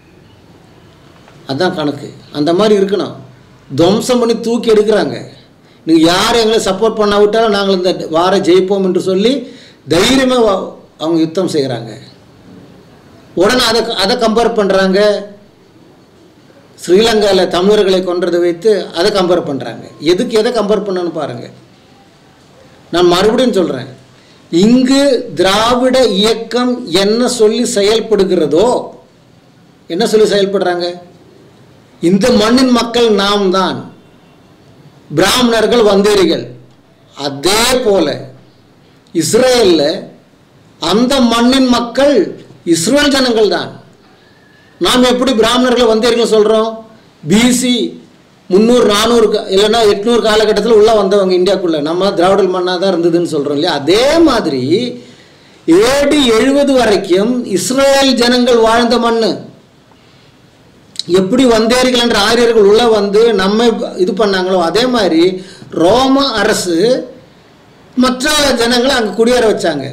அதான் கணக்கு அந்த மாதிரி இருக்கணும் துவம்சம் பண்ணி தூக்கி எடுக்கிறாங்க நீங்கள் யார் எங்களை சப்போர்ட் பண்ண விட்டாலும் நாங்கள் இந்த வார ஜெயிப்போம் என்று சொல்லி தைரியமாக அவங்க யுத்தம் செய்கிறாங்க உடனே அதை அதை கம்பேர் பண்ணுறாங்க ஸ்ரீலங்காவில் தமிழர்களை கொன்றதை வைத்து அதை கம்பேர் பண்ணுறாங்க எதுக்கு எதை கம்பேர் பண்ணணும்னு பாருங்கள் நான் மறுபடியும் சொல்கிறேன் இங்கு திராவிட இயக்கம் என்ன சொல்லி செயல்படுகிறதோ என்ன சொல்லி செயல்படுறாங்க இந்த மண்ணின் மக்கள் நாம் தான் பிராமணர்கள் வந்தேரிகள் அதே போல இஸ்ரேலில் அந்த மண்ணின் மக்கள் இஸ்ரேல் ஜனங்கள் தான் நாம் எப்படி பிராமணர்களை வந்தேரிகள் சொல்கிறோம் பிசி முந்நூறு நானூறு கா- இல்லைன்னா எட்நூறு காலகட்டத்தில் உள்ளே வந்தவங்க இந்தியாக்குள்ளே நம்ம திராவிடல் மண்ணாக தான் இருந்ததுன்னு சொல்கிறோம் இல்லையா அதே மாதிரி ஏடி எழுபது வரைக்கும் இஸ்ரேல் ஜனங்கள் வாழ்ந்த மண் எப்படி வந்தேரிகள் என்ற ஆரியர்கள் உள்ள வந்து நம்ம இது பண்ணாங்களோ அதே மாதிரி ரோம அரசு மற்ற ஜனங்களை அங்கே குடியேற வச்சாங்க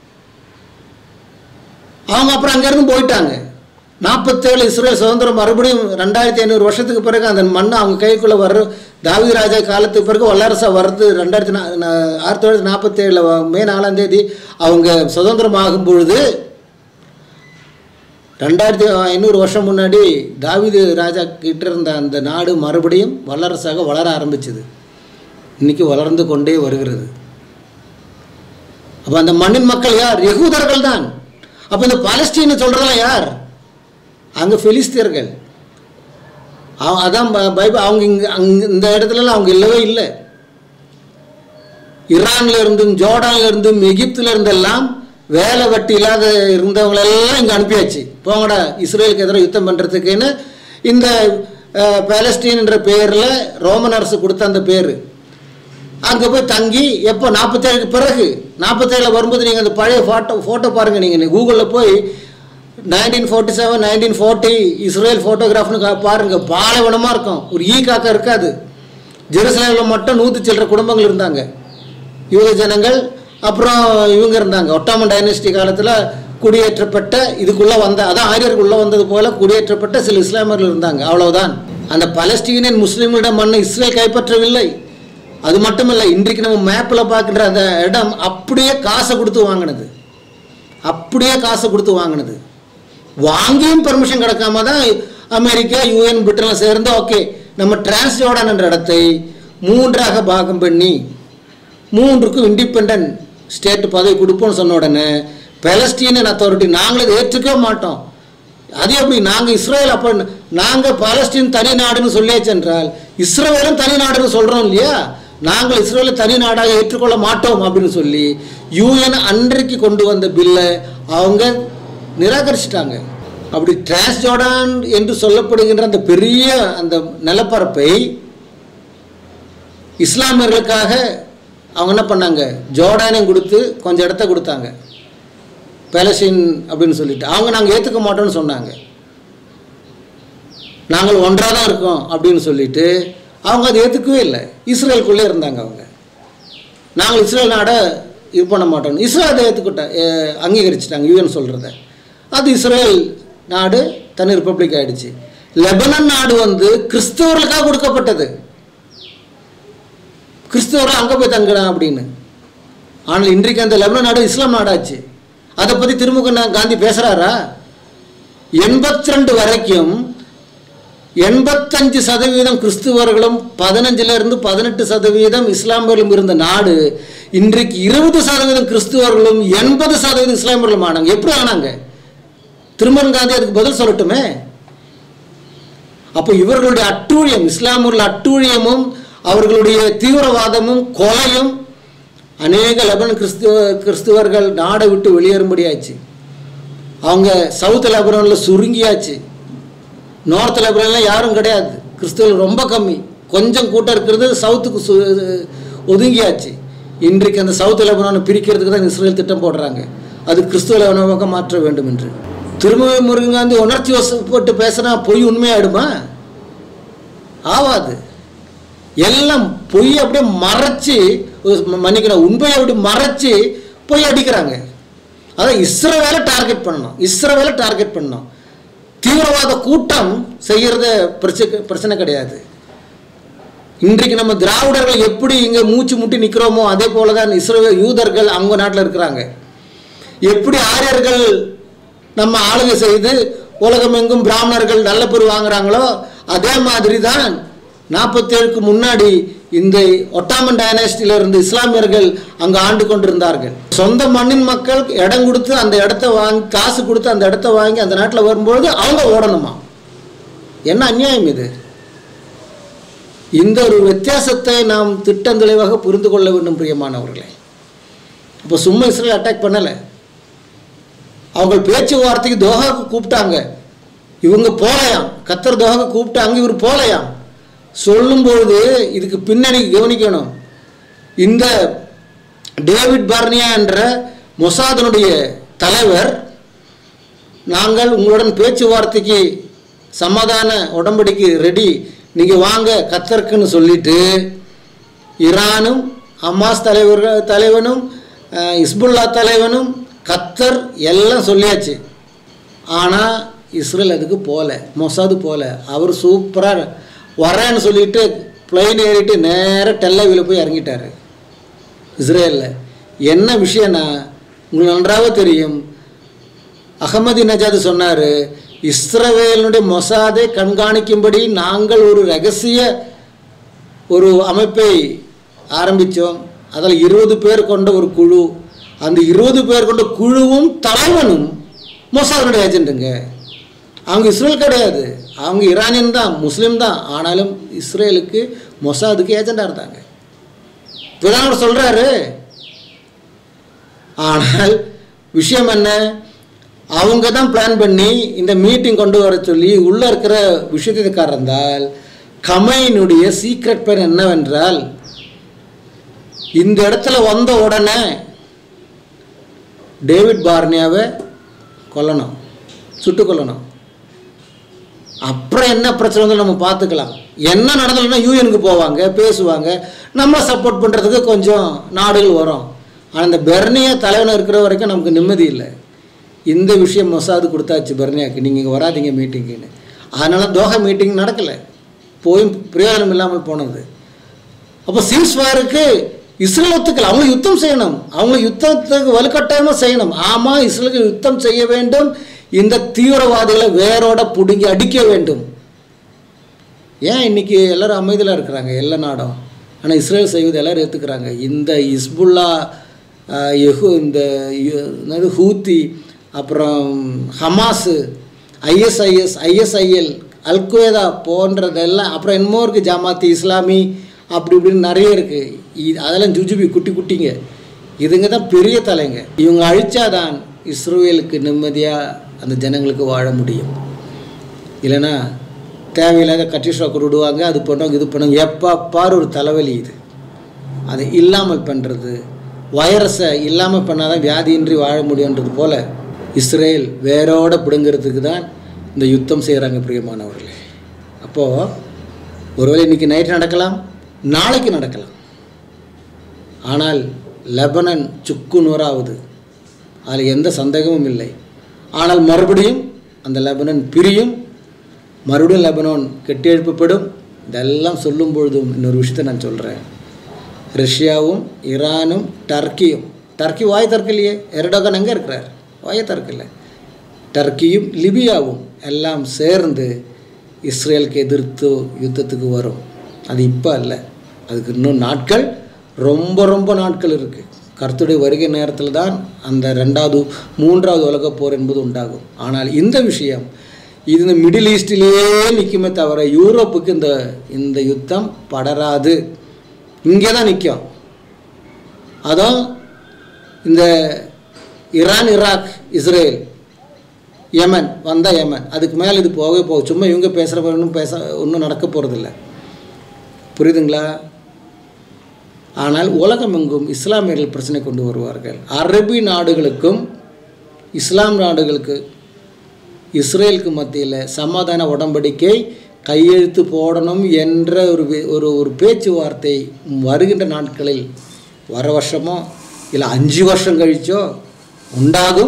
அவங்க அப்புறம் அங்கேருந்து போயிட்டாங்க நாற்பத்தேழு இஸ்ரேல் சுதந்திரம் மறுபடியும் ரெண்டாயிரத்தி ஐநூறு வருஷத்துக்கு பிறகு அந்த மண்ணை அவங்க கைக்குள்ளே வர்ற தாவீது ராஜா காலத்துக்கு பிறகு வல்லரசாக வர்றது ரெண்டாயிரத்தி நா நா- ஆயிரத்தி தொள்ளாயிரத்தி நாற்பத்தேழில் மே நாலாம் தேதி அவங்க சுதந்திரம் ஆகும் பொழுது ரெண்டாயிரத்தி ஐநூறு வருஷம் முன்னாடி தாவீது ராஜா கிட்ட இருந்த அந்த நாடு மறுபடியும் வல்லரசாக வளர ஆரம்பிச்சது இன்னைக்கு வளர்ந்து கொண்டே வருகிறது அப்போ அந்த மண்ணின் மக்கள் யார் யகூதர்கள் தான் அப்போ இந்த பாலஸ்தீனை சொல்கிறதெல்லாம் யார் அங்கே பெலிஸ்தியர்கள் அவ- அதான் ப- பைபிள் அவங்க இங்கே அங்கே இந்த இடத்துலலாம் அவங்க இல்லவே இல்லை ஈரான்ல இருந்தும் ஜோர்டான்ல இருந்தும் எகிப்துல இருந்தெல்லாம் வேலை வெட்டி இல்லாத இருந்தவங்களெல்லாம் இங்கே அனுப்பியாச்சு போங்கடா இஸ்ரேலுக்கு எதிராக யுத்தம் பண்ணுறதுக்குன்னு இந்த அஹ், பாலஸ்தீன் என்ற பேரில் ரோமன் அரசு கொடுத்த அந்த பேர் அங்கே போய் தங்கி எப்போ நாற்பத்தேழுக்கு பிறகு நாற்பத்தேழில் வரும்போது நீங்கள் அந்த பழைய ஃபோட்டோ ஃபோட்டோ பாருங்கள் நீங்கள் கூகுளில் போய் nineteen forty seven nineteen forty Israel ஃபோட்டோகிராஃப்னு கா- பாருங்க பாலைவனமாக இருக்கும் ஒரு ஈ காக்கா இருக்காது ஜெருசலேமில் மட்டும் நூற்றி சில்லற குடும்பங்கள் இருந்தாங்க யூத ஜனங்கள் அப்புறம் இவங்க இருந்தாங்க ஒட்டாமன் டைனஸ்டி காலத்தில் குடியேற்றப்பட்ட இதுக்குள்ளே வந்த அதான் ஆரியருக்குள்ளே வந்தது போல குடியேற்றப்பட்ட சில இஸ்லாமியர்கள் இருந்தாங்க அவ்வளவுதான் அந்த பலஸ்தீனியன் முஸ்லீம்களிடம் மண்ணை இஸ்ரேல் கைப்பற்றவில்லை அது மட்டும் இல்லை இன்றைக்கு நம்ம மேப்பில் பார்க்குற அந்த இடம் அப்படியே காசை கொடுத்து வாங்கினது அப்படியே காசை கொடுத்து வாங்கினது வாங்கியும் பெர்மிஷன் கிடைக்காம தான் அமெரிக்கா யூஎன் பிரிட்டனில் சேர்ந்து ஓகே நம்ம டிரான்ஸ் ஜோர்டான் என்ற இடத்தை மூன்றாக பாகம் பண்ணி மூன்றுக்கும் இண்டிபெண்ட் ஸ்டேட் பதவி கொடுப்போம்னு சொன்ன உடனே பெலஸ்டீனியன் அத்தாரிட்டி நாங்களும் இதை ஏற்றுக்கவே மாட்டோம் அது எப்படி நாங்கள் இஸ்ரேல் அப்போ நாங்கள் பாலஸ்தீன் தனி நாடுன்னு சொல்லியாச்சு என்றால் இஸ்ரேலும் தனி நாடுன்னு சொல்கிறோம் இல்லையா நாங்கள் இஸ்ரேலை தனி நாடாக ஏற்றுக்கொள்ள மாட்டோம் அப்படின்னு சொல்லி யூஎன் அன்றைக்கு கொண்டு வந்த பில்லை அவங்க நிராகரிச்சிட்டாங்க அப்படி டிரான்ஸ்ஜோர்டான் என்று சொல்லப்படுகின்ற அந்த பெரிய அந்த நிலப்பரப்பை இஸ்லாமியர்களுக்காக அவங்க என்ன பண்ணாங்க ஜோர்டானையும் கொடுத்து கொஞ்சம் இடத்த கொடுத்தாங்க பேலஸ்டீன் அப்படின்னு சொல்லிட்டு அவங்க நாங்கள் ஏற்றுக்க மாட்டோம்னு சொன்னாங்க நாங்கள் ஒன்றாக தான் இருக்கோம் அப்படின்னு சொல்லிட்டு அவங்க அதை ஏற்றுக்கவே இல்லை இஸ்ரேலுக்குள்ளே இருந்தாங்க அவங்க நாங்கள் இஸ்ரேல் நாடை இது பண்ண மாட்டோம் இஸ்ரேல் அதை ஏற்றுக்கிட்ட அங்கீகரிச்சிட்டாங்க யூஎன் சொல்கிறத அது இஸ்ரேல் நாடு தனி ரிப்பப்ளிக் ஆயிடுச்சு லெபனன் நாடு வந்து கிறிஸ்தவர்களுக்காக கொடுக்கப்பட்டது கிறிஸ்தவர்கள் அங்கே போய் தங்குறான் அப்படின்னு ஆனால் இன்றைக்கு அந்த லெபனன் நாடு இஸ்லாம் நாடாச்சு அதை பற்றி திருமுக காந்தி பேசுகிறாரா எண்பத்தி ரெண்டு வரைக்கும் எண்பத்தஞ்சு சதவீதம் கிறிஸ்துவர்களும் பதினஞ்சுல இருந்து பதினெட்டு சதவீதம் இஸ்லாமியர்களும் இருந்த நாடு இன்றைக்கு இருபது சதவீதம் கிறிஸ்துவர்களும் எண்பது சதவீதம் இஸ்லாமியர்களும் ஆனாங்க எப்படி ஆனாங்க திருமன் காந்தி அதுக்கு பதில் சொல்லட்டுமே அப்போ இவர்களுடைய அட்டூழியம் இஸ்லாமியர்கள் அட்டூழியமும் அவர்களுடைய தீவிரவாதமும் கொலையும் அநேக லெபனன் கிறிஸ்துவ கிறிஸ்துவர்கள் நாடை விட்டு வெளியேறும்படியாச்சு அவங்க சவுத் லெபனானில் சுருங்கியாச்சு நார்த் லெபனான்லாம் யாரும் கிடையாது கிறிஸ்துவர்கள் ரொம்ப கம்மி கொஞ்சம் கூட்டம் இருக்கிறது சவுத்துக்கு சு ஒதுங்கியாச்சு இன்றைக்கு அந்த சவுத் லெபனானை பிரிக்கிறதுக்கு தான் இஸ்ரேல் திட்டம் போடுறாங்க அது கிறிஸ்துவ லெபனாக மாற்ற வேண்டும் என்று திரும்ப முருகங்காந்தி உணர்ச்சி வசப்பட்டு பேசுனா பொய் உண்மையாயிடுமா ஆவாது எல்லாம் பொய் அப்படியே மறைச்சி மன்னிக்கணும் உண்மையை அப்படி மறைச்சி பொய் அடிக்கிறாங்க அதான் இஸ்ரவேலை டார்கெட் பண்ணணும் இஸ்ரவேலை டார்கெட் பண்ணணும் தீவிரவாத கூட்டம் செய்கிறத பிரச்சனை பிரச்சனை கிடையாது இன்றைக்கு நம்ம திராவிடர்கள் எப்படி இங்கே மூச்சு முட்டி நிற்கிறோமோ அதே போல தான் இஸ்ரேல் யூதர்கள் அவங்க நாட்டில் இருக்கிறாங்க எப்படி ஆரியர்கள் நம்ம ஆளுகை செய்து உலகமெங்கும் பிராமணர்கள் நல்ல பேர் வாங்குறாங்களோ அதே மாதிரி தான் நாற்பத்தேழுக்கு முன்னாடி இந்த ஒட்டாமன் டைனாஸ்டியில் இருந்து இஸ்லாமியர்கள் அங்கே ஆண்டு கொண்டிருந்தார்கள் சொந்த மண்ணின் மக்கள் இடம் கொடுத்து அந்த இடத்த வாங்கி காசு கொடுத்து அந்த இடத்த வாங்கி அந்த நாட்டில் வரும்பொழுது அவங்க ஓடணுமா என்ன அநியாயம் இது இந்த ஒரு வித்தியாசத்தை நாம் திட்டந்தெளிவாக புரிந்து கொள்ள வேண்டும் பிரியமானவர்களே இப்போ சும்மா இஸ்ரேல் அட்டாக் பண்ணலை அவங்க பேச்சுவார்த்தைக்கு தோஹாவுக்கு கூப்பிட்டாங்க இவங்க போலையாம் கத்தர் தோஹாவுக்கு கூப்பிட்டாங்க இவர் போலையாம் சொல்லும்பொழுது இதுக்கு பின்னணி கவனிக்கணும் இந்த டேவிட் பார்னியா என்ற மொசாதனுடைய தலைவர் நாங்கள் உங்களுடன் பேச்சுவார்த்தைக்கு சமாதான உடம்படிக்கு ரெடி நீங்கள் வாங்க கத்தருக்குன்னு சொல்லிட்டு ஈரானும் ஹமாஸ் தலைவர்கள் தலைவனும் அஹ், இஸ்புல்லா தலைவனும் கத்தர் எல்லாம் சொல்லியாச்சு ஆனால் இஸ்ரேல் அதுக்கு போகல மொசாது போகல அவர் சூப்பராக வரேன்னு சொல்லிட்டு பிளைன் ஏறிட்டு நேராக டெல்லவியில் போய் இறங்கிட்டாரு இஸ்ரேலில் என்ன விஷயம்னா உங்களுக்கு நன்றாக தெரியும் அகமதி நஜாத் சொன்னார் இஸ்ரவேலுடைய மொசாதை கண்காணிக்கும்படி நாங்கள் ஒரு ரகசிய ஒரு அமைப்பை ஆரம்பித்தோம் அதில் இருபது பேர் கொண்ட ஒரு குழு அந்த இருபது பேர் கொண்ட குழுவும் தலைவனும் மொசாதனுடைய ஏஜென்ட்டுங்க அவங்க இஸ்ரேல் கிடையாது அவங்க ஈரானியன் தான் முஸ்லீம் தான் ஆனாலும் இஸ்ரேலுக்கு மொசாதுக்கு ஏஜெண்டாக இருந்தாங்க இப்போதான் அவர் சொல்கிறாரு ஆனால் விஷயம் என்ன அவங்க தான் பிளான் பண்ணி இந்த மீட்டிங் கொண்டு வர சொல்லி உள்ளே இருக்கிற விஷயத்துக்காக இருந்தால் கமையினுடைய சீக்ரெட் பேர் என்னவென்றால் இந்த இடத்துல வந்த உடனே டேவிட் பார்னியாவை கொல்லணும் சுட்டு கொல்லணும் அப்புறம் என்ன பிரச்சனை வந்து நம்ம பார்த்துக்கலாம் என்ன நடந்ததுன்னா யூஎனுக்கு போவாங்க பேசுவாங்க நம்ம சப்போர்ட் பண்ணுறதுக்கு கொஞ்சம் நாடுகள் வரும் ஆனால் இந்த பெர்னியா தலைவன் இருக்கிற வரைக்கும் நமக்கு நிம்மதி இல்லை இந்த விஷயம் மொசாது கொடுத்தாச்சு பெர்னியாக்கு நீங்கள் இங்கே வராதீங்க மீட்டிங்குன்னு அதனால தோஹா மீட்டிங் நடக்கலை போயும் பிரயோஜனம் இல்லாமல் போனது அப்போ சீஸ்வாருக்கு இஸ்ரேல் ஒத்துக்கல அவங்க யுத்தம் செய்யணும் அவங்க யுத்தத்துக்கு வலுக்கட்டாயமாக செய்யணும் ஆமாம் இஸ்ரேலுக்கு யுத்தம் செய்ய வேண்டும் இந்த தீவிரவாதிகளை வேரோட பிடுங்கி அடிக்க வேண்டும் ஏன் இன்னைக்கு எல்லாரும் அமைதியில் இருக்கிறாங்க எல்லா நாடும் ஆனால் இஸ்ரேல் செய்வது எல்லாரும் ஏற்றுக்கிறாங்க இந்த இஸ்புல்லா ஆஹ், யெஹூ இந்த யு- என்னது ஹூத்தி அப்புறம் ஹமாஸு ஐஎஸ்ஐஎஸ் ஐஎஸ்ஐஎல் அல்குவேதா போன்றதெல்லாம் அப்புறம் என்னமோ இருக்குது ஜமாத்தி இஸ்லாமி அப்படி இப்படின்னு நிறைய இருக்குது அதெல்லாம் ஜுஜுபி குட்டி குட்டிங்க இதுங்க தான் பெரிய தலைங்க இவங்க அழிச்சாதான் இஸ்ரேலுக்கு நிம்மதியாக அந்த ஜனங்களுக்கு வாழ முடியும் இல்லைன்னா தேவையில்லாத கட்டி ஷாக்கர் விடுவாங்க அது பண்ணுவாங்க இது பண்ணுவாங்க எப்போ பாரு ஒரு தலைவலி இது அதை இல்லாமல் பண்ணுறது வைரஸை இல்லாமல் பண்ணால் தான் வியாதியின்றி வாழ முடியுன்றது போல் இஸ்ரேல் வேரோட பிடுங்கிறதுக்கு தான் இந்த யுத்தம் செய்கிறாங்க பிரியமானவர்களே அப்போது ஒருவேளை இன்றைக்கி நைட் நடக்கலாம் நாளைக்கு நடக்கலாம் ஆனால் லெபனன் சுக்கு நூறாவது அதில் எந்த சந்தேகமும் இல்லை ஆனால் மறுபடியும் அந்த லெபனன் பிரியும் மறுபடியும் லெபனான் கெட்டியெழுப்பப்படும் இதெல்லாம் சொல்லும் பொழுதும் இன்னொரு விஷயத்தை நான் சொல்கிறேன் ரஷ்யாவும் ஈரானும் டர்க்கியும் டர்க்கி வாய் திறக்கலையே எரடோகன் எங்கே இருக்கிறார் வாயை திறக்கல டர்க்கியும் லிபியாவும் எல்லாம் சேர்ந்து இஸ்ரேலுக்கு எதிர்த்து யுத்தத்துக்கு வரும் அது இப்போ அல்ல அதுக்கு இன்னும் நாட்கள் ரொம்ப ரொம்ப நாட்கள் இருக்குது கர்த்துடைய வருகை நேரத்தில் தான் அந்த ரெண்டாவது மூன்றாவது உலகப் போர் என்பது உண்டாகும் ஆனால் இந்த விஷயம் இது இந்த மிடில் ஈஸ்டிலேயே நிற்குமே தவிர யூரோப்புக்கு இந்த இந்த யுத்தம் படராது இங்கே தான் நிற்கும் அதுவும் இந்த ஈரான் ஈராக் இஸ்ரேல் யமன் வந்தால் யமன் அதுக்கு மேலே இது போகவே போகும் சும்மா இவங்க பேசுகிற ஒன்றும் பேச ஒன்றும் நடக்க போகிறதில்ல புரியுதுங்களா ஆனால் உலகமெங்கும் இஸ்லாமியர்கள் பிரச்சனை கொண்டு வருவார்கள் அரபி நாடுகளுக்கும் இஸ்லாம் நாடுகளுக்கு இஸ்ரேலுக்கு மத்தியில் சமாதான உடன்படிக்கை கையெழுத்து போடணும் என்ற ஒரு வே- ஒரு ஒரு பேச்சுவார்த்தை வருகின்ற நாட்களில் வர வருஷமோ இல்லை அஞ்சு வருஷம் கழிச்சோ உண்டாகும்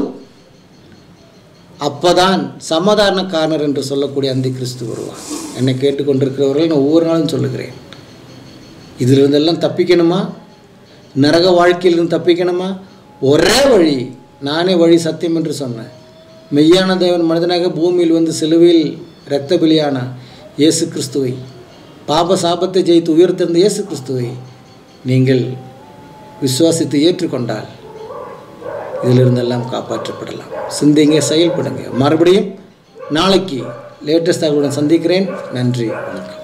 அப்பதான் சமாதானக்காரர் என்று சொல்லக்கூடிய அந்த கிறிஸ்து வருவார் என்னை கேட்டுக்கொண்டிருக்கிறவர்கள் நான் ஒவ்வொரு நாளும் சொல்லுகிறேன் இதிலிருந்தெல்லாம் தப்பிக்கணுமா நரக வாழ்க்கையிலிருந்து தப்பிக்கணுமா ஒரே வழி நானே வழி சத்தியம் என்று சொன்னேன் மெய்யான தேவன் மனிதனாக பூமியில் வந்து சிலுவையில் இரத்த பலியான இயேசு கிறிஸ்துவை பாப சாபத்தை ஜெயித்து உயர்த்திருந்த இயேசு கிறிஸ்துவை நீங்கள் விசுவாசித்து ஏற்றுக்கொண்டால் இதிலிருந்தெல்லாம் காப்பாற்றப்படலாம் சிந்திங்க செயல்படுங்க மறுபடியும் நாளைக்கு லேட்டஸ்ட் தகவலுடன் சந்திக்கிறேன் நன்றி வணக்கம்